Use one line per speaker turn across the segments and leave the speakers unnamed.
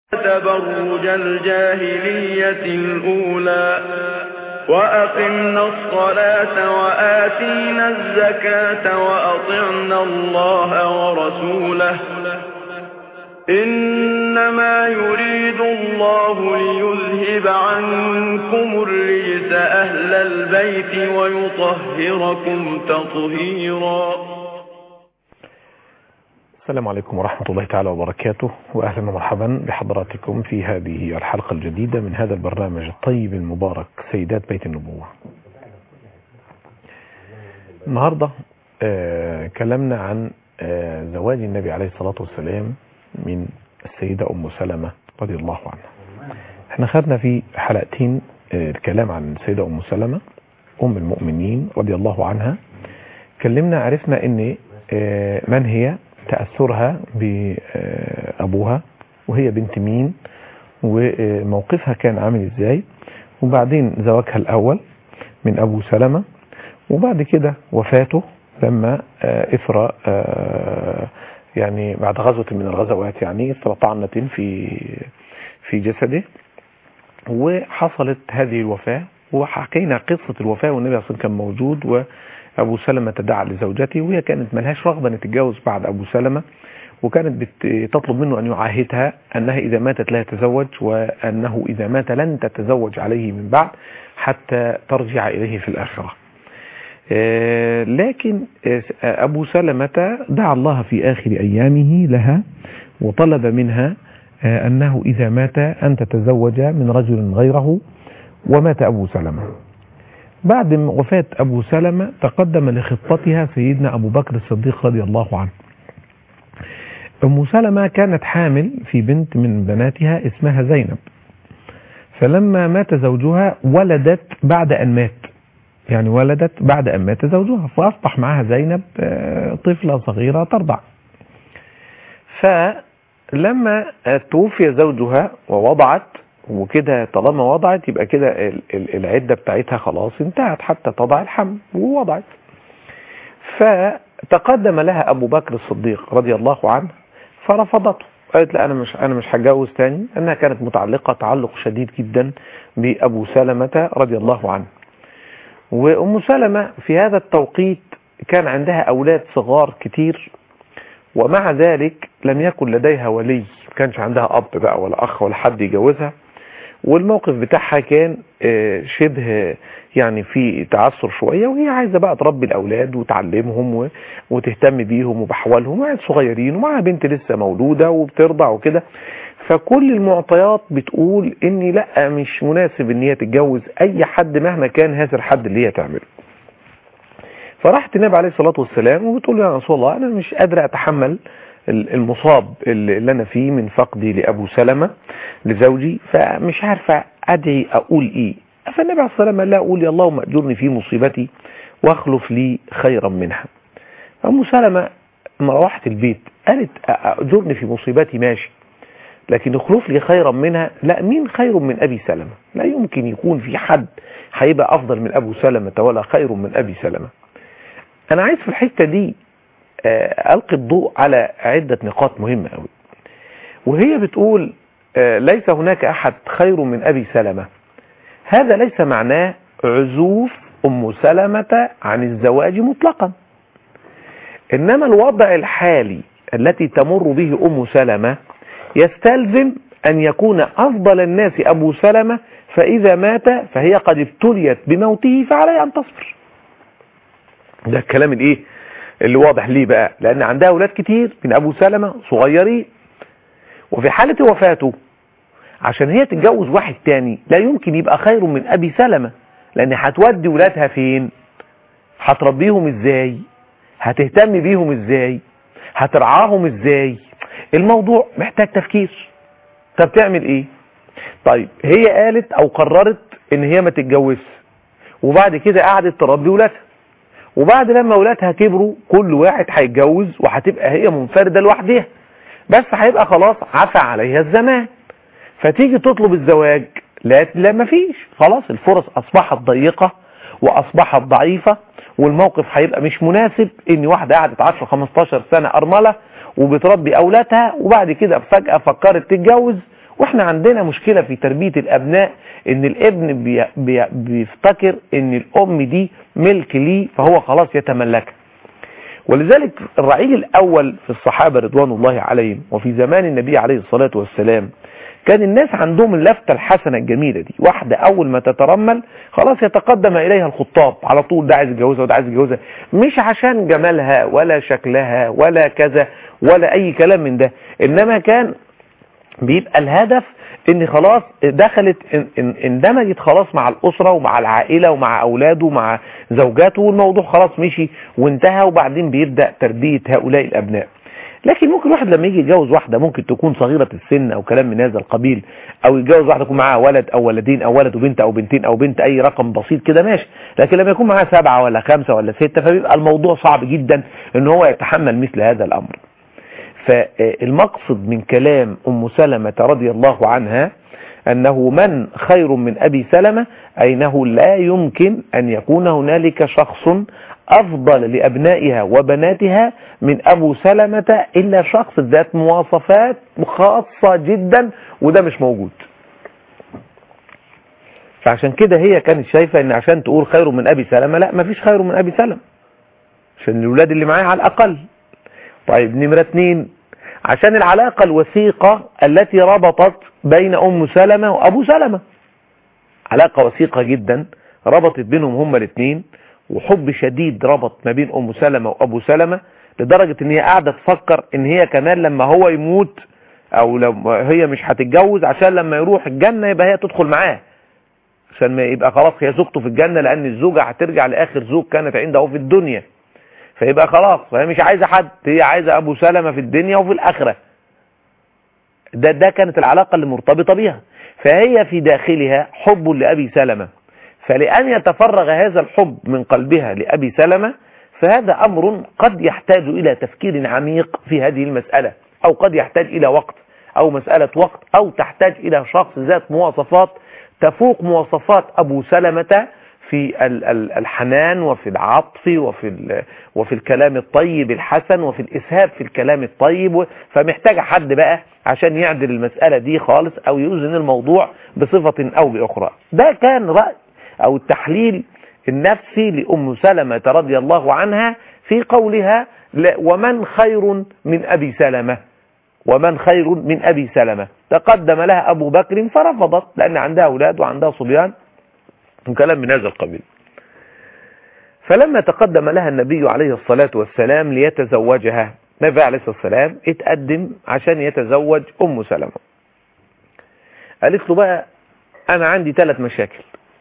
تبرج الجاهلية الأولى وأقمنا الصلاة وآتينا الزكاة وأطعنا الله ورسوله إنما يريد الله ليذهب عنكم الرجس أهل البيت ويطهركم تطهيرا
السلام عليكم ورحمة الله تعالى وبركاته وأهلا ومرحبا بحضراتكم في هذه الحلقة الجديدة من هذا البرنامج الطيب المبارك سيدات بيت النبوة النهاردة آه كلمنا عن آه زواج النبي عليه الصلاة والسلام من السيدة أم سلمة رضي الله عنها احنا خدنا في حلقتين آه الكلام عن السيدة أم سلمة أم المؤمنين رضي الله عنها كلمنا عرفنا ان من هي تأثرها بأبوها وهي بنت مين وموقفها كان عامل ازاي وبعدين زواجها الأول من أبو سلمة وبعد كده وفاته لما إثر يعني بعد غزوة من الغزوات يعني إثر طعنة في في جسده وحصلت هذه الوفاة وحكينا قصة الوفاة والنبي صلى الله عليه وسلم كان موجود و أبو سلمة تدعى لزوجته وهي كانت ملهاش رغبة أن تتجوز بعد أبو سلمة وكانت بتطلب منه أن يعاهدها أنها إذا ماتت لا يتزوج وأنه إذا مات لن تتزوج عليه من بعد حتى ترجع إليه في الآخرة لكن أبو سلمة دعا الله في آخر أيامه لها وطلب منها أنه إذا مات أن تتزوج من رجل غيره ومات أبو سلمة بعد وفاة أبو سلمة تقدم لخطتها سيدنا أبو بكر الصديق رضي الله عنه أم سلمة كانت حامل في بنت من بناتها اسمها زينب فلما مات زوجها ولدت بعد أن مات يعني ولدت بعد أن مات زوجها فأصبح معها زينب طفلة صغيرة ترضع فلما توفي زوجها ووضعت وكده طالما وضعت يبقى كده العدة بتاعتها خلاص انتهت حتى تضع الحمل ووضعت فتقدم لها أبو بكر الصديق رضي الله عنه فرفضته قالت لا أنا مش, أنا مش هتجوز تاني أنها كانت متعلقة تعلق شديد جدا بأبو سلمة رضي الله عنه وأم سلمة في هذا التوقيت كان عندها أولاد صغار كتير ومع ذلك لم يكن لديها ولي كانش عندها أب بقى ولا أخ ولا حد يجوزها والموقف بتاعها كان شبه يعني في تعثر شوية وهي عايزة بقى تربي الأولاد وتعلمهم وتهتم بيهم وبحوالهم وعيد صغيرين ومعها بنت لسه مولودة وبترضع وكده فكل المعطيات بتقول ان لا مش مناسب ان هي تتجوز اي حد مهما كان هذا الحد اللي هي تعمله فراحت النبي عليه الصلاة والسلام وبتقول له يا رسول الله انا مش قادرة اتحمل المصاب اللي انا فيه من فقدي لابو سلمة لزوجي فمش عارفة ادعي اقول ايه فالنبي عليه الصلاة والسلام لا اقول يا اللهم اجرني في مصيبتي واخلف لي خيرا منها ام سلمة لما روحت البيت قالت اجرني في مصيبتي ماشي لكن اخلف لي خيرا منها لا مين خير من ابي سلمة لا يمكن يكون في حد هيبقى افضل من ابو سلمة ولا خير من ابي سلمة انا عايز في الحتة دي ألقي الضوء على عدة نقاط مهمة قوي وهي بتقول ليس هناك أحد خير من أبي سلمة هذا ليس معناه عزوف أم سلمة عن الزواج مطلقا إنما الوضع الحالي التي تمر به أم سلمة يستلزم أن يكون أفضل الناس أبو سلمة فإذا مات فهي قد ابتليت بموته فعليها أن تصبر ده الكلام الإيه اللي واضح ليه بقى لان عندها اولاد كتير من ابو سلمة صغيرين وفي حالة وفاته عشان هي تتجوز واحد تاني لا يمكن يبقى خير من ابي سلمة لان هتودي ولادها فين هتربيهم ازاي هتهتم بيهم ازاي هترعاهم ازاي الموضوع محتاج تفكير طب تعمل ايه طيب هي قالت او قررت ان هي ما تتجوزش وبعد كده قعدت تربي ولادها وبعد لما اولادها كبروا كل واحد هيتجوز وهتبقى هي منفردة لوحدها بس هيبقى خلاص عفى عليها الزمان فتيجي تطلب الزواج لا لا مفيش خلاص الفرص اصبحت ضيقة واصبحت ضعيفة والموقف هيبقى مش مناسب ان واحدة قعدت 10 15 سنة ارملة وبتربي اولادها وبعد كده فجأة فكرت تتجوز واحنا عندنا مشكلة في تربية الابناء ان الابن بي بي بيفتكر ان الام دي ملك ليه فهو خلاص يتملكها ولذلك الرعيل الاول في الصحابة رضوان الله عليهم وفي زمان النبي عليه الصلاة والسلام كان الناس عندهم اللفتة الحسنة الجميلة دي واحدة اول ما تترمل خلاص يتقدم اليها الخطاب على طول ده عايز يتجوزها وده عايز يتجوزها مش عشان جمالها ولا شكلها ولا كذا ولا اي كلام من ده انما كان بيبقى الهدف ان خلاص دخلت اندمجت خلاص مع الاسرة ومع العائلة ومع اولاده ومع زوجاته والموضوع خلاص مشي وانتهى وبعدين بيبدأ تربية هؤلاء الابناء لكن ممكن واحد لما يجي يتجوز واحدة ممكن تكون صغيرة السن او كلام من هذا القبيل او يتجوز واحدة يكون معاها ولد او ولدين او ولد وبنت او بنتين او بنت اي رقم بسيط كده ماشي لكن لما يكون معاها سبعة ولا خمسة ولا ستة فبيبقى الموضوع صعب جدا ان هو يتحمل مثل هذا الامر فالمقصد من كلام ام سلمة رضي الله عنها انه من خير من ابي سلمة اي انه لا يمكن ان يكون هنالك شخص افضل لابنائها وبناتها من ابو سلمة الا شخص ذات مواصفات خاصة جدا وده مش موجود فعشان كده هي كانت شايفة ان عشان تقول خير من ابي سلمة لا مفيش خير من ابي سلمة عشان الولاد اللي معايا على الاقل طيب نمرة اتنين عشان العلاقة الوثيقة التي ربطت بين ام سلمة وابو سلمة علاقة وثيقة جدا ربطت بينهم هما الاثنين وحب شديد ربط ما بين ام سلمة وابو سلمة لدرجة ان هي قاعدة تفكر ان هي كمان لما هو يموت او لما هي مش هتتجوز عشان لما يروح الجنة يبقى هي تدخل معاه عشان ما يبقى خلاص هي زوجته في الجنة لان الزوجة هترجع لاخر زوج كانت عنده في الدنيا فيبقى خلاص فهي مش عايزة حد هي عايزة ابو سلمة في الدنيا وفي الاخرة ده ده كانت العلاقة اللي مرتبطة بيها فهي في داخلها حب لأبي سلمة فلأن يتفرغ هذا الحب من قلبها لأبي سلمة فهذا أمر قد يحتاج إلى تفكير عميق في هذه المسألة أو قد يحتاج إلى وقت أو مسألة وقت أو تحتاج إلى شخص ذات مواصفات تفوق مواصفات أبو سلمة في الحنان وفي العطف وفي وفي الكلام الطيب الحسن وفي الإسهاب في الكلام الطيب فمحتاج حد بقى عشان يعدل المسألة دي خالص أو يوزن الموضوع بصفة أو بأخرى ده كان رأي أو التحليل النفسي لأم سلمة رضي الله عنها في قولها ومن خير من أبي سلمة ومن خير من أبي سلمة تقدم لها أبو بكر فرفضت لأن عندها أولاد وعندها صبيان وكلام من هذا القبيل فلما تقدم لها النبي عليه الصلاة والسلام ليتزوجها النبي عليه الصلاة والسلام اتقدم عشان يتزوج أم سلمة قالت له بقى أنا عندي ثلاث مشاكل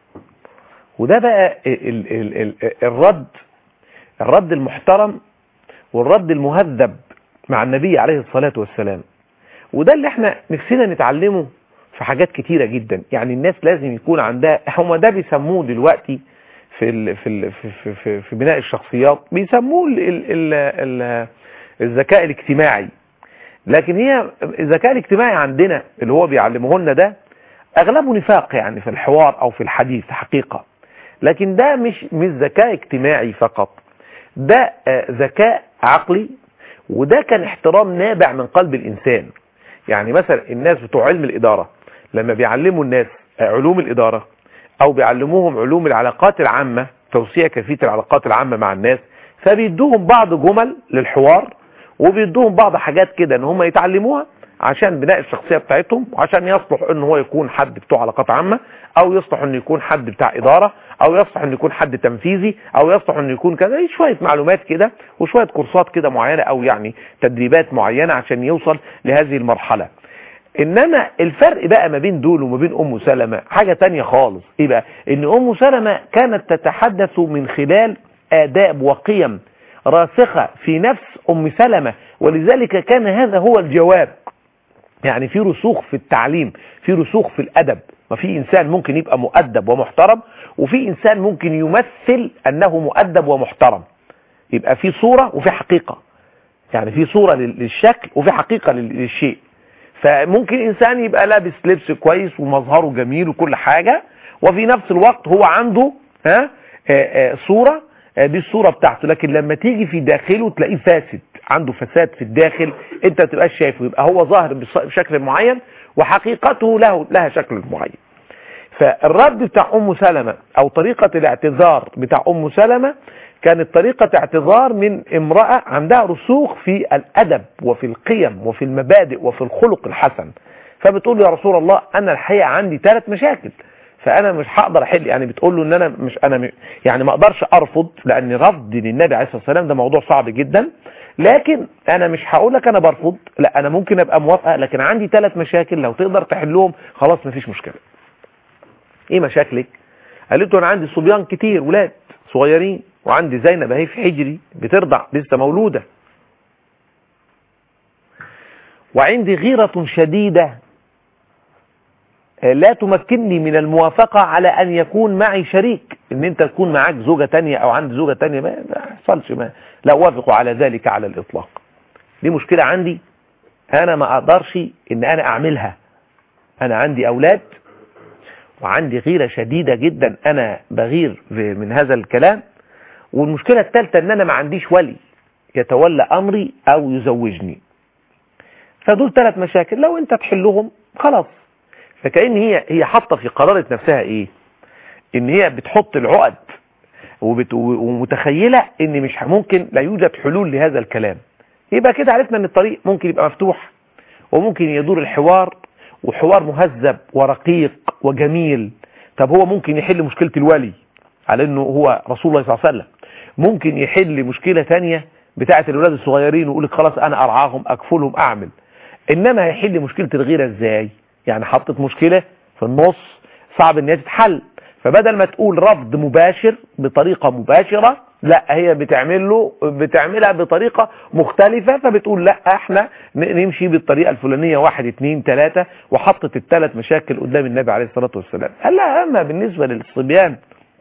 وده بقى ال ال ال الرد الرد المحترم والرد المهذب مع النبي عليه الصلاة والسلام وده اللي احنا نفسنا نتعلمه في حاجات كتيرة جدا يعني الناس لازم يكون عندها هم ده بيسموه دلوقتي في ال في ال في, في, في بناء الشخصيات بيسموه ال ال ال الذكاء الاجتماعي لكن هي الذكاء الاجتماعي عندنا اللي هو بيعلمه لنا ده اغلبه نفاق يعني في الحوار او في الحديث حقيقة لكن ده مش مش ذكاء اجتماعي فقط ده ذكاء عقلي وده كان احترام نابع من قلب الانسان يعني مثلا الناس بتوع علم الادارة لما بيعلموا الناس علوم الادارة او بيعلموهم علوم العلاقات العامة توسيع كيفية العلاقات العامة مع الناس فبيدوهم بعض جمل للحوار وبيدوهم بعض حاجات كده ان هم يتعلموها عشان بناء الشخصية بتاعتهم وعشان يصلح ان هو يكون حد بتوع علاقات عامة او يصلح انه يكون حد بتاع ادارة او يصلح انه يكون حد تنفيذي او يصلح انه يكون كذا شوية معلومات كده وشوية كورسات كده معينة او يعني تدريبات معينة عشان يوصل لهذه المرحلة انما الفرق بقى ما بين دول وما بين ام سلمة حاجة تانية خالص ايه بقى ان ام سلمة كانت تتحدث من خلال آداب وقيم راسخة في نفس أم سلمة ولذلك كان هذا هو الجواب يعني في رسوخ في التعليم في رسوخ في الأدب ما في إنسان ممكن يبقى مؤدب ومحترم وفي إنسان ممكن يمثل أنه مؤدب ومحترم يبقى في صورة وفي حقيقة يعني في صورة للشكل وفي حقيقة للشيء فممكن إنسان يبقى لابس لبس كويس ومظهره جميل وكل حاجة وفي نفس الوقت هو عنده ها آآ آآ صورة دي الصورة بتاعته لكن لما تيجي في داخله تلاقيه فاسد عنده فساد في الداخل انت ما تبقاش شايفه يبقى هو ظاهر بشكل معين وحقيقته له لها شكل معين فالرد بتاع ام سلمة او طريقة الاعتذار بتاع ام سلمة كانت طريقة اعتذار من امرأة عندها رسوخ في الادب وفي القيم وفي المبادئ وفي الخلق الحسن فبتقول له يا رسول الله انا الحقيقة عندي ثلاث مشاكل فانا مش هقدر احل يعني بتقول له ان انا مش انا م- يعني ما اقدرش ارفض لان رفض للنبي عليه الصلاه والسلام ده موضوع صعب جدا لكن انا مش هقول لك انا برفض لا انا ممكن ابقى موافقه لكن عندي ثلاث مشاكل لو تقدر تحلهم خلاص مفيش مشكله ايه مشاكلك قالت له انا عندي صبيان كتير ولاد صغيرين وعندي زينب اهي في حجري بترضع لسه مولوده وعندي غيرة شديدة لا تمكنني من الموافقة على أن يكون معي شريك إن أنت تكون معاك زوجة تانية أو عندي زوجة تانية ما ما يحصلش ما لا أوافق على ذلك على الإطلاق دي مشكلة عندي أنا ما أقدرش إن أنا أعملها أنا عندي أولاد وعندي غيرة شديدة جدا أنا بغير من هذا الكلام والمشكلة الثالثة إن أنا ما عنديش ولي يتولى أمري أو يزوجني فدول ثلاث مشاكل لو أنت تحلهم خلاص فكأن هي هي حاطه في قرارة نفسها ايه ان هي بتحط العقد وبت... ومتخيلة ان مش ممكن لا يوجد حلول لهذا الكلام يبقى كده عرفنا ان الطريق ممكن يبقى مفتوح وممكن يدور الحوار وحوار مهذب ورقيق وجميل طب هو ممكن يحل مشكلة الولي على انه هو رسول الله صلى الله عليه وسلم ممكن يحل مشكلة تانية بتاعة الولاد الصغيرين ويقول لك خلاص انا ارعاهم اكفلهم اعمل انما هيحل مشكلة الغيرة ازاي يعني حطت مشكلة في النص صعب ان هي تتحل فبدل ما تقول رفض مباشر بطريقة مباشرة لا هي بتعمل له بتعملها بطريقة مختلفة فبتقول لا احنا نمشي بالطريقة الفلانية واحد اتنين تلاتة وحطت الثلاث مشاكل قدام النبي عليه الصلاة والسلام قال لها اما بالنسبة للصبيان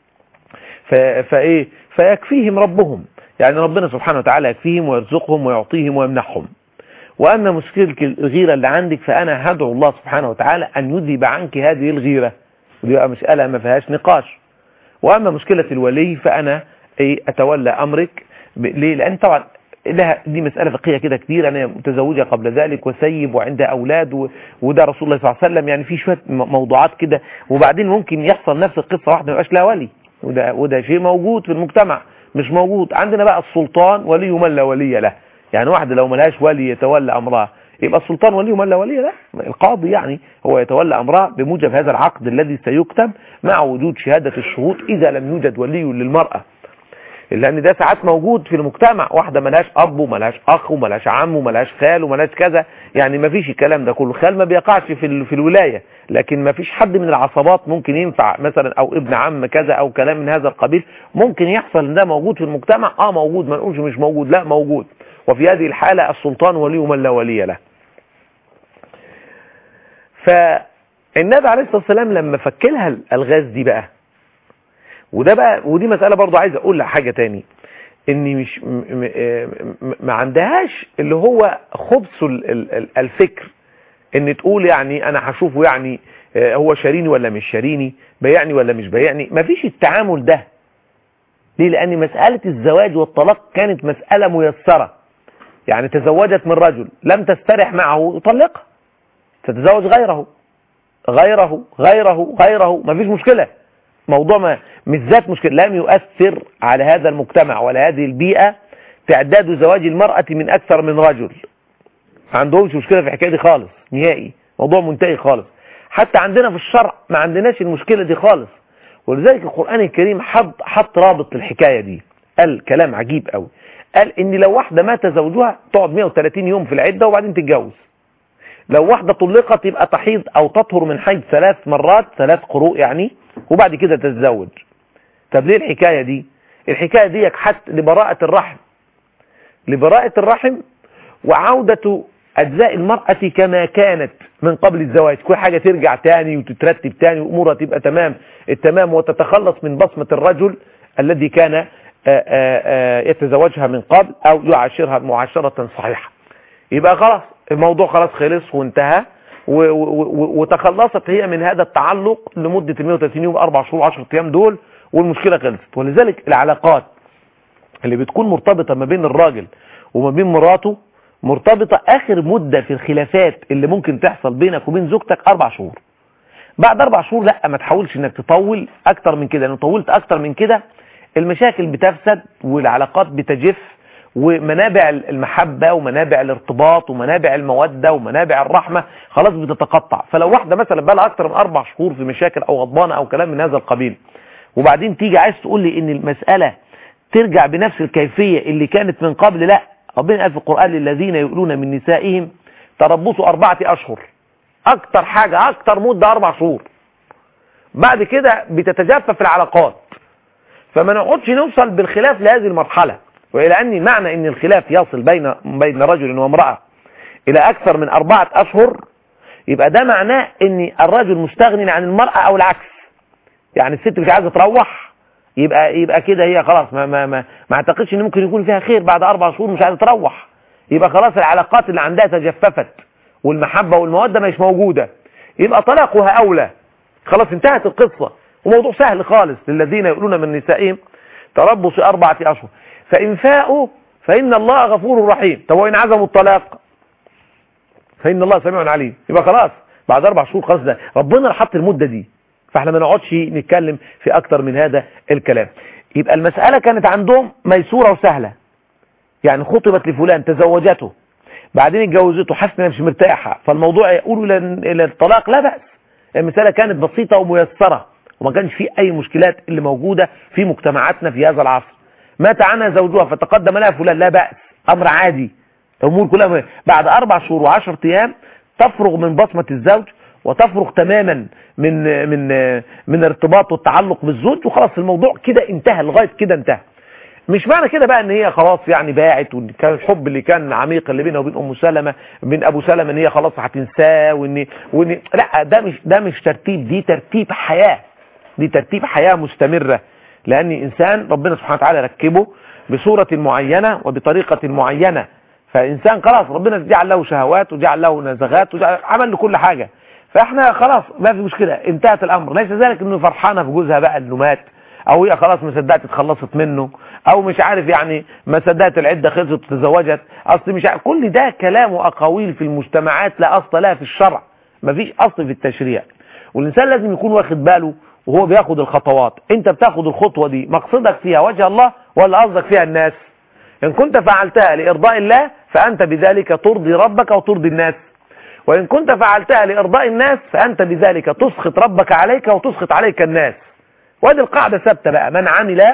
فايه فيكفيهم ربهم يعني ربنا سبحانه وتعالى يكفيهم ويرزقهم ويعطيهم ويمنحهم وأما مشكلة الغيرة اللي عندك فأنا هدعو الله سبحانه وتعالى أن يذهب عنك هذه الغيرة ودي بقى مسألة ما فيهاش نقاش وأما مشكلة الولي فأنا إيه أتولى أمرك ليه لأن طبعا لها دي مسألة فقهية كده كتير أنا متزوجة قبل ذلك وسيب وعندها أولاد و... وده رسول الله صلى الله عليه وسلم يعني في شوية موضوعات كده وبعدين ممكن يحصل نفس القصة واحدة ما يبقاش لها ولي وده, وده شيء موجود في المجتمع مش موجود عندنا بقى السلطان ولي من لا ولي له يعني واحدة لو ملهاش ولي يتولى أمرها يبقى السلطان ولي ومن لا ولي له القاضي يعني هو يتولى أمرها بموجب هذا العقد الذي سيكتب مع وجود شهادة الشهود إذا لم يوجد ولي للمرأة لأن ده ساعات موجود في المجتمع واحدة ملهاش أب وملهاش أخ وملهاش عم وملهاش خال وملهاش كذا يعني ما فيش الكلام ده كله خال ما بيقعش في, في الولاية لكن ما فيش حد من العصبات ممكن ينفع مثلا أو ابن عم كذا أو كلام من هذا القبيل ممكن يحصل ان ده موجود في المجتمع اه موجود ما نقولش مش موجود لا موجود وفي هذه الحالة السلطان ولي من لا ولي له فالنبي عليه الصلاة والسلام لما فكلها الألغاز دي بقى وده بقى ودي مسألة برضو عايز أقول لها حاجة تاني إني مش م م ما عندهاش اللي هو خبث الفكر إن تقول يعني أنا هشوفه يعني هو شاريني ولا مش شاريني بيعني ولا مش بيعني مفيش التعامل ده ليه لأن مسألة الزواج والطلاق كانت مسألة ميسرة يعني تزوجت من رجل لم تسترح معه طلقها تتزوج غيره غيره غيره غيره ما فيش مشكلة موضوع ما مش ذات مشكلة لم يؤثر على هذا المجتمع ولا هذه البيئة تعداد زواج المرأة من أكثر من رجل ما عندهمش مشكلة في الحكاية دي خالص نهائي موضوع منتهي خالص حتى عندنا في الشرع ما عندناش المشكلة دي خالص ولذلك القرآن الكريم حط حط رابط للحكاية دي قال كلام عجيب قوي قال ان لو واحدة مات زوجها تقعد 130 يوم في العدة وبعدين تتجوز لو واحدة طلقت يبقى تحيض او تطهر من حيض ثلاث مرات ثلاث قروء يعني وبعد كده تتزوج طب ليه الحكاية دي الحكاية دي حتى لبراءة الرحم لبراءة الرحم وعودة أجزاء المرأة كما كانت من قبل الزواج كل حاجة ترجع تاني وتترتب تاني وأمورها تبقى تمام التمام وتتخلص من بصمة الرجل الذي كان آآ آآ يتزوجها من قبل أو يعاشرها معاشرة صحيحة يبقى خلاص الموضوع خلاص خلص وانتهى وتخلصت هي من هذا التعلق لمدة 130 يوم أربع شهور 10 أيام دول والمشكلة خلصت ولذلك العلاقات اللي بتكون مرتبطة ما بين الراجل وما بين مراته مرتبطة اخر مدة في الخلافات اللي ممكن تحصل بينك وبين زوجتك اربع شهور بعد اربع شهور لا ما تحاولش انك تطول اكتر من كده لان طولت اكتر من كده المشاكل بتفسد والعلاقات بتجف ومنابع المحبة ومنابع الارتباط ومنابع المودة ومنابع الرحمة خلاص بتتقطع فلو واحدة مثلا بقى لها اكتر من اربع شهور في مشاكل او غضبانة او كلام من هذا القبيل وبعدين تيجي عايز تقول لي ان المسألة ترجع بنفس الكيفية اللي كانت من قبل لا ربنا قال في القرآن للذين يؤلون من نسائهم تربصوا أربعة أشهر أكتر حاجة أكتر مدة أربع شهور بعد كده بتتجفف العلاقات فما نقعدش نوصل بالخلاف لهذه المرحلة وإلى أن معنى أن الخلاف يصل بين بين رجل وامرأة إلى أكثر من أربعة أشهر يبقى ده معناه أن الرجل مستغني عن المرأة أو العكس يعني الست مش عايزة تروح يبقى يبقى كده هي خلاص ما ما ما, ما اعتقدش ان ممكن يكون فيها خير بعد اربع شهور مش عايزه تروح يبقى خلاص العلاقات اللي عندها تجففت والمحبه والموده مش موجوده يبقى طلاقها اولى خلاص انتهت القصه وموضوع سهل خالص للذين يقولون من نسائهم تربص اربعه اشهر فان فاءوا فان الله غفور رحيم طب وان عزموا الطلاق فان الله سميع عليم يبقى خلاص بعد اربع شهور خلاص ده ربنا اللي حط المده دي فاحنا ما نقعدش نتكلم في اكتر من هذا الكلام يبقى المسألة كانت عندهم ميسورة وسهلة يعني خطبت لفلان تزوجته بعدين اتجوزته حاسس انها مش مرتاحة فالموضوع يقول الى الطلاق لا بأس المسألة كانت بسيطة وميسرة وما كانش في اي مشكلات اللي موجودة في مجتمعاتنا في هذا العصر مات عنها زوجها فتقدم لها فلان لا بأس امر عادي الامور كلها بعد اربع شهور وعشر ايام تفرغ من بصمة الزوج وتفرغ تماما من من من ارتباط والتعلق بالزوج وخلاص الموضوع كده انتهى لغايه كده انتهى مش معنى كده بقى ان هي خلاص يعني باعت وان كان الحب اللي كان عميق اللي بينها وبين ام سلمة بين ابو سلمة ان هي خلاص هتنساه وان وان لا ده مش ده مش ترتيب دي ترتيب حياة دي ترتيب حياة مستمرة لان انسان ربنا سبحانه وتعالى ركبه بصورة معينة وبطريقة معينة فانسان خلاص ربنا جعل له شهوات وجعل له نزغات وجعل عمل له كل حاجة فاحنا خلاص ما في مشكلة انتهت الامر ليس ذلك انه فرحانة في جوزها بقى انه مات او هي خلاص ما صدقت اتخلصت منه او مش عارف يعني ما صدقت العدة خلصت وتزوجت اصل مش عارف كل ده كلام واقاويل في المجتمعات لا اصل لها في الشرع ما فيش اصل في التشريع والانسان لازم يكون واخد باله وهو بياخد الخطوات انت بتاخد الخطوة دي مقصدك فيها وجه الله ولا قصدك فيها الناس ان كنت فعلتها لارضاء الله فانت بذلك ترضي ربك وترضي الناس وإن كنت فعلتها لإرضاء الناس فأنت بذلك تسخط ربك عليك وتسخط عليك الناس وهذه القاعدة ثابتة بقى من عمل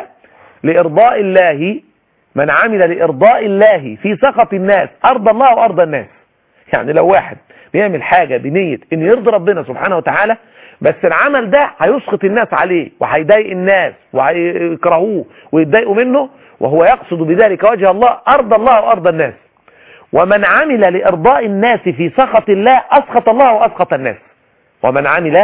لإرضاء الله من عمل لإرضاء الله في سخط الناس أرضى الله وأرضى الناس يعني لو واحد بيعمل حاجة بنية إنه يرضي ربنا سبحانه وتعالى بس العمل ده هيسخط الناس عليه وهيضايق الناس وهيكرهوه ويتضايقوا منه وهو يقصد بذلك وجه الله أرضى الله وأرضى الناس ومن عمل لإرضاء الناس في سخط الله أسخط الله وأسخط الناس ومن عمل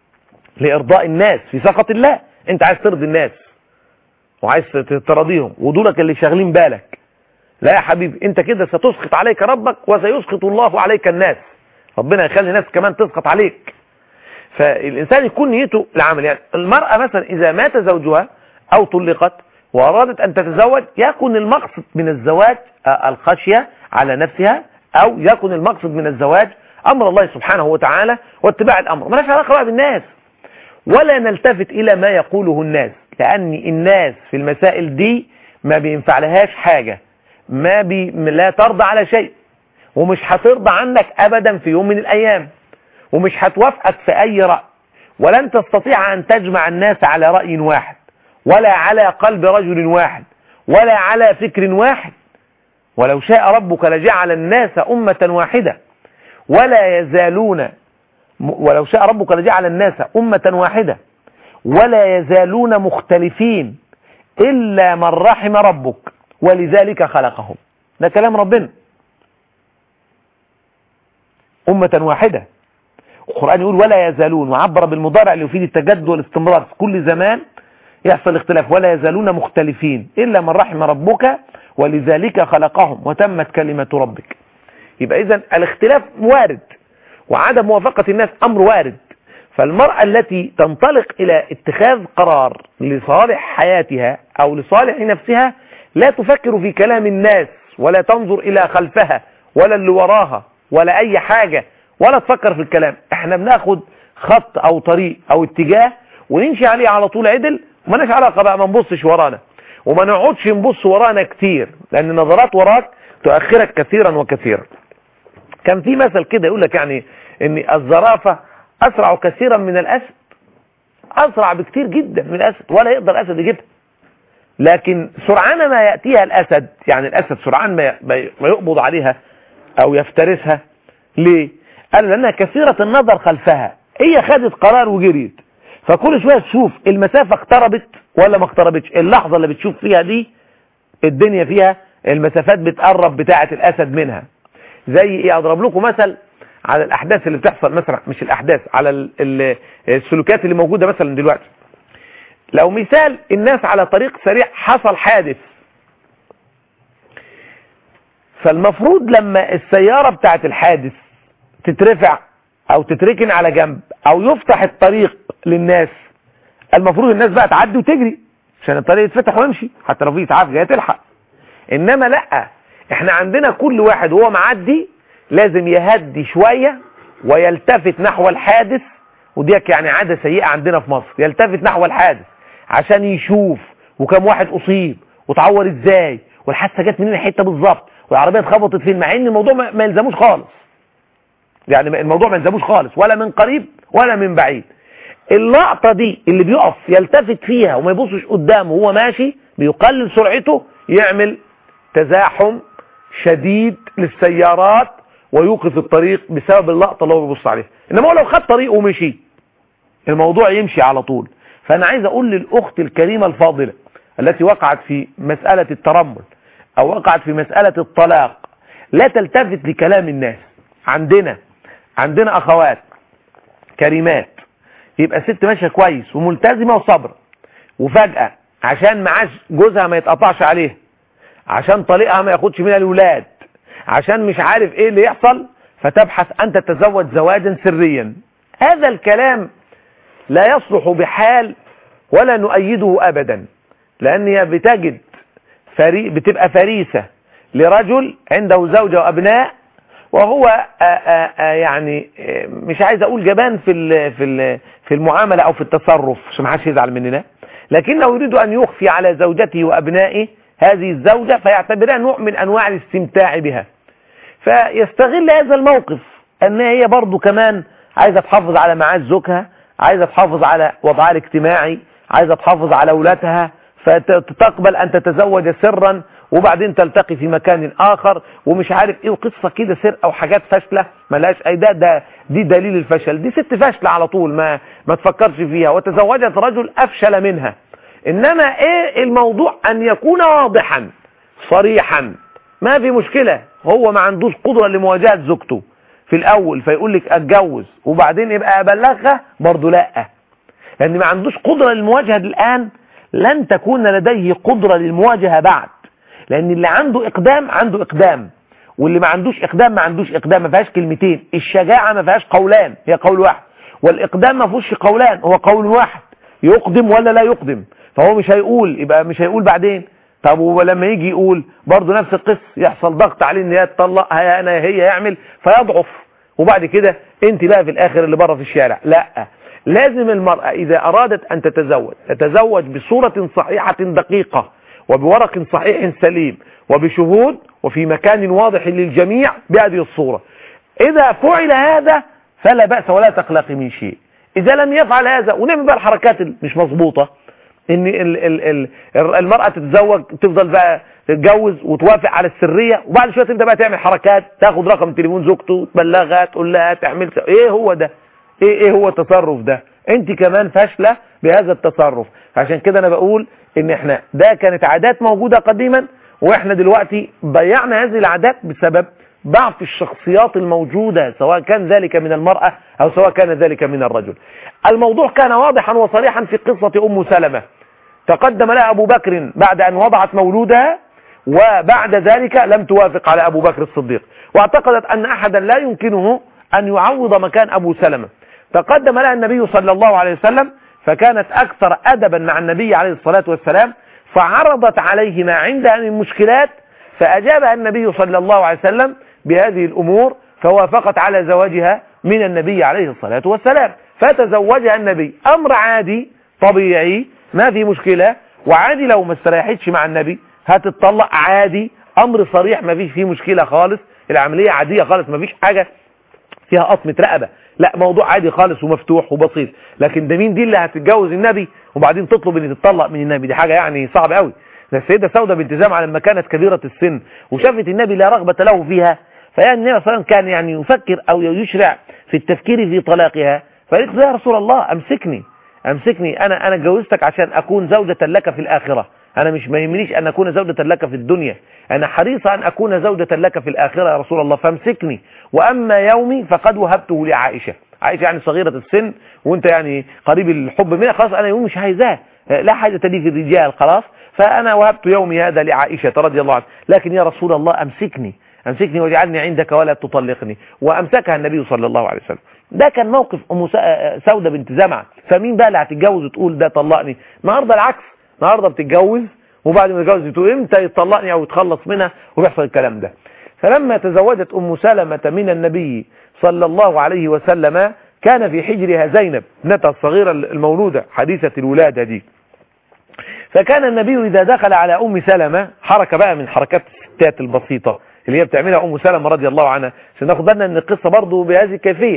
لإرضاء الناس في سخط الله انت عايز ترضي الناس وعايز تراضيهم ودولك اللي شاغلين بالك لا يا حبيبي انت كده ستسخط عليك ربك وسيسخط الله عليك الناس ربنا يخلي الناس كمان تسخط عليك فالإنسان يكون نيته العمل يعني المرأة مثلا إذا مات زوجها أو طلقت وأرادت أن تتزوج يكون المقصد من الزواج الخشية على نفسها أو يكون المقصد من الزواج أمر الله سبحانه وتعالى واتباع الأمر ما علاقة بقى بالناس ولا نلتفت إلى ما يقوله الناس لأن الناس في المسائل دي ما بينفع لهاش حاجة ما بي لا ترضى على شيء ومش هترضى عنك أبدا في يوم من الأيام ومش هتوافقك في أي رأي ولن تستطيع أن تجمع الناس على رأي واحد ولا على قلب رجل واحد ولا على فكر واحد ولو شاء ربك لجعل الناس أمة واحدة ولا يزالون ولو شاء ربك لجعل الناس أمة واحدة ولا يزالون مختلفين إلا من رحم ربك ولذلك خلقهم ده كلام ربنا أمة واحدة القرآن يقول ولا يزالون وعبر بالمضارع ليفيد التجدد والاستمرار في كل زمان يحصل اختلاف ولا يزالون مختلفين إلا من رحم ربك ولذلك خلقهم وتمت كلمة ربك يبقى إذا الاختلاف وارد وعدم موافقة الناس أمر وارد فالمرأة التي تنطلق إلى اتخاذ قرار لصالح حياتها أو لصالح نفسها لا تفكر في كلام الناس ولا تنظر إلى خلفها ولا اللي وراها ولا اي حاجة ولا تفكر في الكلام احنا بناخد خط او طريق او اتجاه ونمشي عليه على طول عدل ومالناش علاقة بقى ما نبصش ورانا وما نقعدش نبص ورانا كتير لان النظرات وراك تؤخرك كثيرا وكثيرا كان في مثل كده يقول لك يعني ان الزرافة اسرع كثيرا من الاسد اسرع بكتير جدا من الاسد ولا يقدر الاسد يجيبها لكن سرعان ما يأتيها الاسد يعني الاسد سرعان ما ما يقبض عليها او يفترسها ليه قال لانها كثيرة النظر خلفها هي خدت قرار وجريت فكل شوية تشوف المسافة اقتربت ولا ما اقتربتش اللحظة اللي بتشوف فيها دي الدنيا فيها المسافات بتقرب بتاعة الاسد منها زي ايه اضرب لكم مثل على الاحداث اللي بتحصل مثلا مش الاحداث على السلوكيات اللي موجودة مثلا دلوقتي لو مثال الناس على طريق سريع حصل حادث فالمفروض لما السيارة بتاعت الحادث تترفع او تتركن على جنب او يفتح الطريق للناس المفروض الناس بقى تعدي وتجري عشان الطريق يتفتح ويمشي حتى لو في اسعاف جايه تلحق انما لا احنا عندنا كل واحد وهو معدي لازم يهدي شوية ويلتفت نحو الحادث وديك يعني عادة سيئة عندنا في مصر يلتفت نحو الحادث عشان يشوف وكم واحد اصيب وتعور ازاي والحادثه جت منين الحته بالظبط والعربيه اتخبطت فين مع ان الموضوع ما يلزموش خالص يعني الموضوع ما يلزموش خالص ولا من قريب ولا من بعيد اللقطه دي اللي بيقف يلتفت فيها وما يبصش قدامه وهو ماشي بيقلل سرعته يعمل تزاحم شديد للسيارات ويوقف الطريق بسبب اللقطه اللي هو بيبص عليها انما هو لو خد طريقه ومشي الموضوع يمشي على طول فأنا عايز أقول للأخت الكريمة الفاضلة التي وقعت في مسألة الترمل أو وقعت في مسألة الطلاق لا تلتفت لكلام الناس عندنا عندنا أخوات كريمات يبقى ست ماشية كويس وملتزمة وصبرة وفجأة عشان معاش جوزها ما يتقطعش عليها عشان طليقها ما ياخدش منها الولاد عشان مش عارف ايه اللي يحصل فتبحث ان تتزوج زواجا سريا هذا الكلام لا يصلح بحال ولا نؤيده أبدا لأن هي بتجد فري بتبقى فريسة لرجل عنده زوجة وأبناء وهو آآ آآ يعني مش عايز أقول جبان في في في المعاملة أو في التصرف عشان ما حدش يزعل مننا لكنه يريد أن يخفي على زوجته وأبنائه هذه الزوجة فيعتبرها نوع من أنواع الاستمتاع بها فيستغل هذا الموقف أن هي برضو كمان عايزة تحافظ على معاش زوجها عايزة تحافظ على وضعها الاجتماعي عايزة تحافظ على أولادها فتقبل أن تتزوج سرا وبعدين تلتقي في مكان آخر ومش عارف إيه وقصة كده سر أو حاجات فاشلة ملاش أي ده, ده دي دليل الفشل دي ست فاشلة على طول ما ما تفكرش فيها وتزوجت رجل أفشل منها إنما إيه الموضوع أن يكون واضحا صريحا ما في مشكلة هو ما عندوش قدرة لمواجهة زوجته في الاول فيقول لك اتجوز وبعدين يبقى ابلغها برضه لا لان ما عندوش قدرة للمواجهة الان لن تكون لديه قدرة للمواجهة بعد لان اللي عنده اقدام عنده اقدام واللي ما عندوش اقدام ما عندوش اقدام ما فيهاش كلمتين الشجاعة ما فيهاش قولان هي قول واحد والاقدام ما فيهوش قولان هو قول واحد يقدم ولا لا يقدم فهو مش هيقول يبقى مش هيقول بعدين طب ولما يجي يقول برضه نفس القصة يحصل ضغط عليه ان هي تطلق هي انا هي يعمل فيضعف وبعد كده انت بقى في الاخر اللي بره في الشارع لا لازم المرأة اذا ارادت ان تتزوج تتزوج بصورة صحيحة دقيقة وبورق صحيح سليم وبشهود وفي مكان واضح للجميع بهذه الصورة اذا فعل هذا فلا بأس ولا تقلق من شيء اذا لم يفعل هذا ونعمل بقى الحركات مش مظبوطة ان ال ال ال المرأة تتزوج تفضل بقى تتجوز وتوافق على السرية وبعد شوية تبدأ بقى تعمل حركات تاخد رقم تليفون زوجته تبلغها تقول لها تعمل ايه هو ده ايه ايه هو التصرف ده انت كمان فاشلة بهذا التصرف عشان كده انا بقول ان احنا ده كانت عادات موجودة قديما واحنا دلوقتي ضيعنا هذه العادات بسبب ضعف الشخصيات الموجودة سواء كان ذلك من المرأة او سواء كان ذلك من الرجل الموضوع كان واضحا وصريحا في قصة ام سلمة تقدم لها ابو بكر بعد ان وضعت مولودها وبعد ذلك لم توافق على ابو بكر الصديق واعتقدت ان احدا لا يمكنه ان يعوض مكان ابو سلمة تقدم لها النبي صلى الله عليه وسلم فكانت اكثر ادبا مع النبي عليه الصلاة والسلام فعرضت عليه ما عندها من مشكلات فاجابها النبي صلى الله عليه وسلم بهذه الأمور فوافقت على زواجها من النبي عليه الصلاة والسلام فتزوجها النبي أمر عادي طبيعي ما في مشكلة وعادي لو ما استريحتش مع النبي هتتطلق عادي أمر صريح ما فيش فيه مشكلة خالص العملية عادية خالص ما فيش حاجة فيها قطمة رقبة لا موضوع عادي خالص ومفتوح وبسيط لكن ده مين دي اللي هتتجوز النبي وبعدين تطلب ان تتطلق من النبي دي حاجة يعني صعبة قوي ده السيدة سودة بنت زمعة لما كانت كبيرة السن وشافت النبي لا رغبة له فيها فيعني النبي صلى الله عليه وسلم كان يعني يفكر او يشرع في التفكير في طلاقها فقالت له يا رسول الله امسكني امسكني انا انا اتجوزتك عشان اكون زوجة لك في الاخرة انا مش ما يهمنيش ان اكون زوجة لك في الدنيا انا حريصة ان اكون زوجة لك في الاخرة يا رسول الله فامسكني واما يومي فقد وهبته لعائشة عائشة يعني صغيرة السن وانت يعني قريب الحب منها خلاص انا يوم مش عايزاه لا حاجة لي في الرجال خلاص فانا وهبت يومي هذا لعائشة رضي الله عنها لكن يا رسول الله امسكني امسكني واجعلني عندك ولا تطلقني وامسكها النبي صلى الله عليه وسلم ده كان موقف ام سودة بنت زمعة فمين بقى اللي هتتجوز وتقول ده طلقني النهارده العكس النهارده بتتجوز وبعد ما تتجوز تقول امتى يطلقني او يتخلص منها وبيحصل الكلام ده فلما تزوجت ام سلمة من النبي صلى الله عليه وسلم كان في حجرها زينب ابنتها الصغيرة المولودة حديثة الولادة دي فكان النبي إذا دخل على أم سلمة حركة بقى من حركات الستات البسيطة اللي هي بتعملها أم سلمة رضي الله عنها عشان ناخد بالنا أن القصة برضه بهذه الكيفية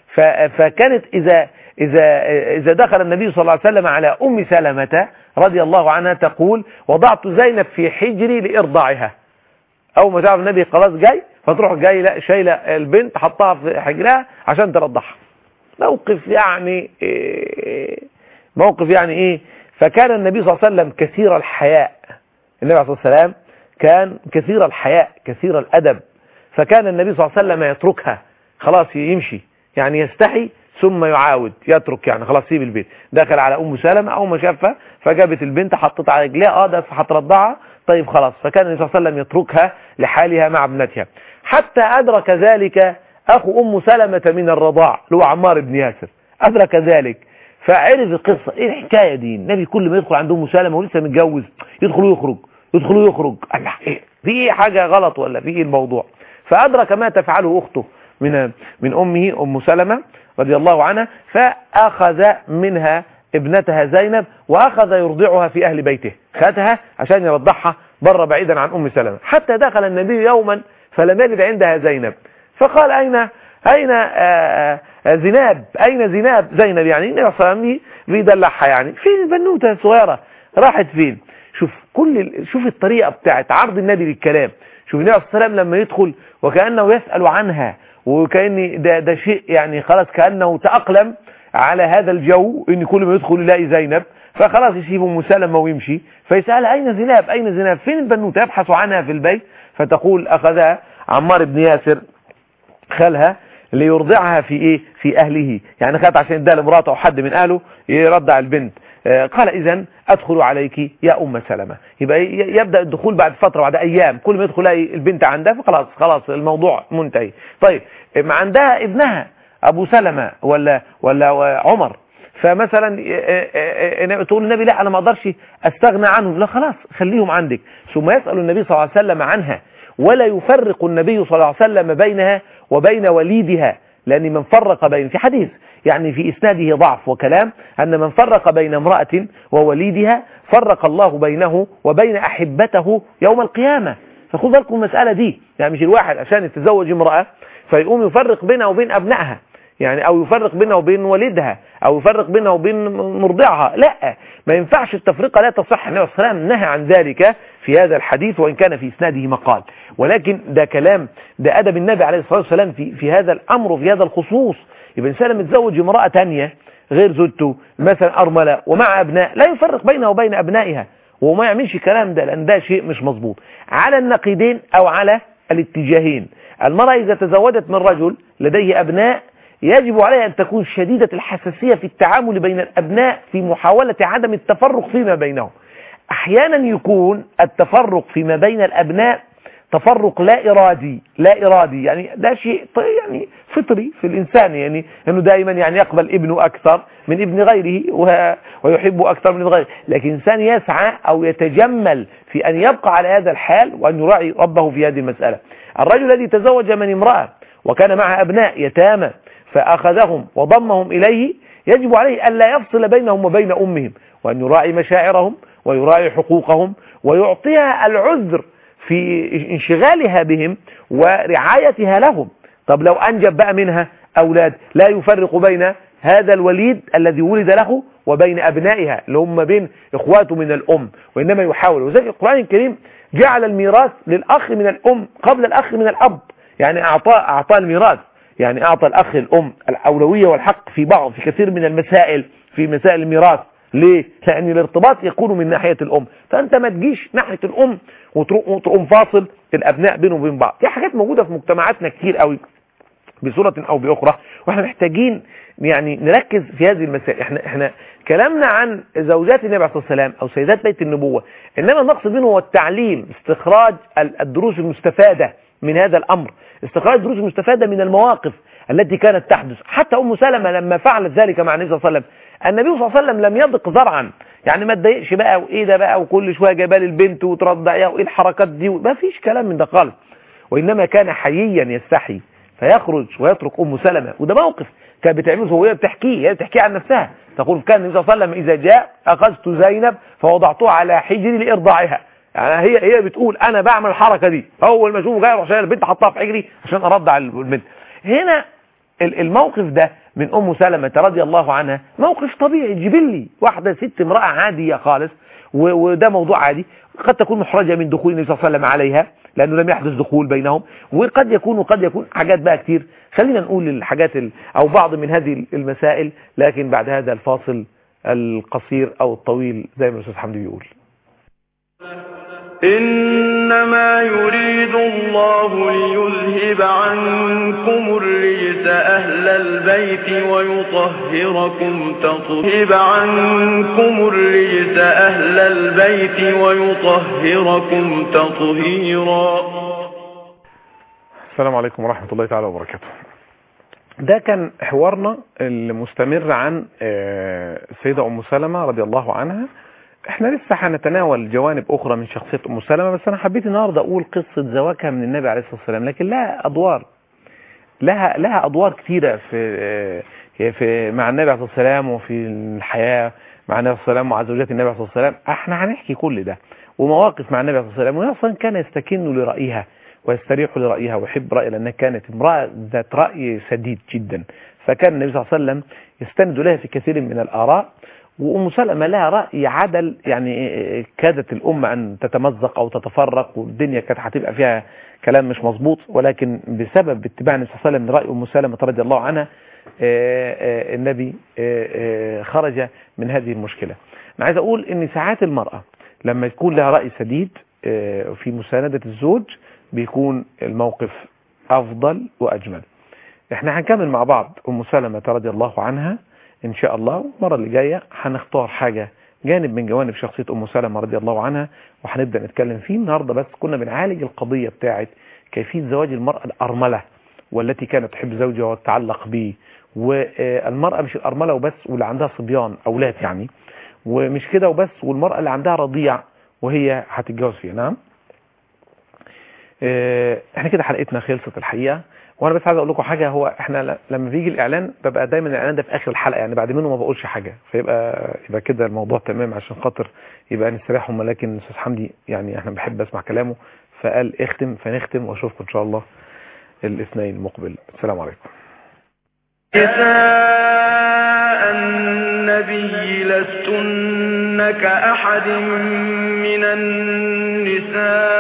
فكانت إذا إذا إذا دخل النبي صلى الله عليه وسلم على أم سلمة رضي الله عنها تقول وضعت زينب في حجري لإرضاعها أول ما تعرف النبي خلاص جاي فتروح جاي لا شايلة البنت حطها في حجرها عشان ترضعها موقف يعني إيه موقف يعني إيه فكان النبي صلى الله عليه وسلم كثير الحياء النبي عليه الصلاة والسلام كان كثير الحياء كثير الأدب فكان النبي صلى الله عليه وسلم يتركها خلاص يمشي يعني يستحي ثم يعاود يترك يعني خلاص سيب البيت دخل على ام سلمة اول ما شافها فجابت البنت حطت على رجليها اه ده هترضعها طيب خلاص فكان النبي صلى الله عليه وسلم يتركها لحالها مع ابنتها حتى ادرك ذلك اخو ام سلمة من الرضاع اللي هو عمار بن ياسر ادرك ذلك فعرف القصة ايه الحكاية دي النبي كل ما يدخل عند ام سلمة ولسه متجوز يدخل ويخرج يدخل ويخرج الله ايه في ايه حاجة غلط ولا في ايه الموضوع فادرك ما تفعله اخته من من امه ام سلمة رضي الله عنها فاخذ منها ابنتها زينب واخذ يرضعها في اهل بيته خدها عشان يرضعها بره بعيدا عن ام سلمة حتى دخل النبي يوما فلم يجد عندها زينب فقال اين اين آآ آآ زناب اين زناب زينب يعني النبي صلى الله عليه وسلم بيدلعها يعني فين البنوته الصغيره راحت فين شوف كل شوف الطريقه بتاعت عرض النبي للكلام شوف النبي صلى الله عليه وسلم لما يدخل وكانه يسال عنها وكان ده ده شيء يعني خلاص كانه تاقلم على هذا الجو ان كل ما يدخل يلاقي زينب فخلاص يسيب ام سلمة ويمشي فيسأل اين زينب اين زينب فين البنوته يبحث عنها في البيت فتقول اخذها عمار بن ياسر خالها ليرضعها في ايه في اهله يعني خدت عشان يديها لمراته او حد من اهله يرضع البنت آه قال اذا ادخل عليك يا ام سلمة يبقى يبدا الدخول بعد فتره بعد ايام كل ما يدخل البنت عندها فخلاص خلاص الموضوع منتهي طيب ما عندها ابنها ابو سلمة ولا ولا عمر فمثلا تقول النبي لا انا ما اقدرش استغنى عنهم لا خلاص خليهم عندك ثم يسال النبي صلى الله عليه وسلم عنها ولا يفرق النبي صلى الله عليه وسلم بينها وبين وليدها لأن من فرق بين في حديث يعني في إسناده ضعف وكلام أن من فرق بين امرأة ووليدها فرق الله بينه وبين أحبته يوم القيامة فخذ بالكم المسألة دي يعني مش الواحد عشان يتزوج امرأة فيقوم يفرق بينها وبين أبنائها يعني او يفرق بينها وبين والدها او يفرق بينها وبين مرضعها لا ما ينفعش التفرقه لا تصح النبي صلى الله عليه وسلم نهى عن ذلك في هذا الحديث وان كان في اسناده مقال ولكن ده كلام ده ادب النبي عليه الصلاه والسلام في في هذا الامر وفي هذا الخصوص يبقى الانسان لما يتزوج امراه ثانيه غير زوجته مثلا ارمله ومع ابناء لا يفرق بينها وبين ابنائها وما يعملش الكلام ده لان ده شيء مش مظبوط على النقيضين او على الاتجاهين المراه اذا تزوجت من رجل لديه ابناء يجب عليها أن تكون شديدة الحساسية في التعامل بين الأبناء في محاولة عدم التفرق فيما بينهم أحيانا يكون التفرق فيما بين الأبناء تفرق لا إرادي لا إرادي يعني ده شيء ط- يعني فطري في الإنسان يعني أنه دائما يعني يقبل ابنه أكثر من ابن غيره وه- ويحب أكثر من غيره لكن الإنسان يسعى أو يتجمل في أن يبقى على هذا الحال وأن يراعي ربه في هذه المسألة الرجل الذي تزوج من امرأة وكان معها أبناء يتامى فأخذهم وضمهم إليه يجب عليه ألا يفصل بينهم وبين أمهم وأن يراعي مشاعرهم ويراعي حقوقهم ويعطيها العذر في انشغالها بهم ورعايتها لهم طب لو أنجب بقى منها أولاد لا يفرق بين هذا الوليد الذي ولد له وبين أبنائها اللي هم بين إخواته من الأم وإنما يحاول وذلك القرآن الكريم جعل الميراث للأخ من الأم قبل الأخ من الأب يعني أعطى أعطى الميراث يعني أعطى الأخ الأم الأولوية والحق في بعض في كثير من المسائل في مسائل الميراث ليه؟ لأن الارتباط يكون من ناحية الأم فأنت ما تجيش ناحية الأم وتروح- وتقوم فاصل الأبناء بينهم وبين بعض دي حاجات موجودة في مجتمعاتنا كتير قوي بصورة أو بأخرى واحنا محتاجين يعني نركز في هذه المسائل احنا احنا كلامنا عن زوجات النبي عليه الصلاة والسلام أو سيدات بيت النبوة إنما المقصد منه هو التعليم استخراج ال- الدروس المستفادة من هذا الأمر استخراج الدروس المستفادة من المواقف التي كانت تحدث حتى أم سلمة لما فعلت ذلك مع النبي صلى الله عليه وسلم النبي صلى الله عليه وسلم لم يضق ذرعا يعني ما تضايقش بقى وايه ده بقى وكل شويه جايبه لي البنت وترضعيها وايه الحركات دي ما فيش كلام من ده خالص وإنما كان حييا يستحي فيخرج ويترك أم سلمة وده موقف كانت بتعمله وهي بتحكيه هي بتحكيه عن نفسها تقول كان النبي صلى الله عليه وسلم إذا جاء أخذت زينب فوضعتها على حجري لإرضاعها يعني هي هي بتقول أنا بعمل الحركة دي أول ما أشوفه جاي أروح شايل البنت حطها في حجري عشان أرضع البنت هنا ال- الموقف ده من أم سلمة رضي الله عنها موقف طبيعي جبلي واحدة ست امرأة عادية خالص و- وده موضوع عادي قد تكون محرجة من دخول النبي صلى الله عليه وسلم عليها لأنه لم يحدث دخول بينهم وقد يكون وقد يكون حاجات بقى كتير خلينا نقول الحاجات ال- أو بعض من هذه المسائل لكن بعد هذا الفاصل القصير أو الطويل زي ما الأستاذ حمدي بيقول
إنما يريد الله ليذهب عنكم الرجس أهل البيت ويطهركم تطهيب عنكم الرجس أهل البيت ويطهركم تطهيرا
السلام عليكم ورحمة الله تعالى وبركاته ده كان حوارنا المستمر عن آه، السيدة أم سلمة رضي الله عنها احنا لسه هنتناول جوانب أخرى من شخصية أم سلمة بس أنا حبيت النهاردة أقول قصة زواجها من النبي عليه الصلاة والسلام لكن لها أدوار لها لها أدوار كتيرة في آه، في مع النبي عليه الصلاة والسلام وفي الحياة مع النبي عليه الصلاة والسلام ومع زوجات النبي عليه الصلاة والسلام احنا هنحكي كل ده ومواقف مع النبي عليه الصلاة والسلام وهي أصلا كان يستكن لرأيها ويستريح لرأيها ويحب رأيها لأنها كانت امرأة ذات رأي سديد جدا فكان النبي صلى الله عليه وسلم يستند لها في كثير من الآراء وأم سلمة لها رأي عدل يعني كادت الأمة أن تتمزق أو تتفرق والدنيا كانت هتبقى فيها كلام مش مظبوط ولكن بسبب اتباع النبي صلى الله عليه وسلم لرأي أم سلمة رضي الله عنها آه، آه، النبي آه، آه، خرج من هذه المشكلة أنا عايز أقول أن ساعات المرأة لما يكون لها رأي سديد آه، في مساندة الزوج بيكون الموقف أفضل وأجمل احنا هنكمل مع بعض أم سلمة رضي الله عنها إن شاء الله المرة اللي جاية هنختار حاجة جانب من جوانب شخصية أم سلمة رضي الله عنها وهنبدأ نتكلم فيه النهاردة بس كنا بنعالج القضية بتاعت كيفية زواج المرأة الأرملة والتي كانت تحب زوجها وتتعلق به والمرأة مش الأرملة وبس واللي عندها صبيان أولاد يعني ومش كده وبس والمرأة اللي عندها رضيع وهي هتتجوز فيها نعم آه، احنا كده حلقتنا خلصت الحقيقة وانا بس عايز اقول لكم حاجة هو احنا ل- لما بيجي الاعلان ببقى دايما الاعلان ده في اخر الحلقة يعني بعد منه ما بقولش حاجة فيبقى يبقى كده الموضوع تمام عشان خاطر يبقى نستريحهم ولكن استاذ حمدي يعني احنا بحب اسمع كلامه فقال اختم فنختم واشوفكم ان شاء الله الاثنين المقبل السلام عليكم
نساء النبي لستن كأحد من النساء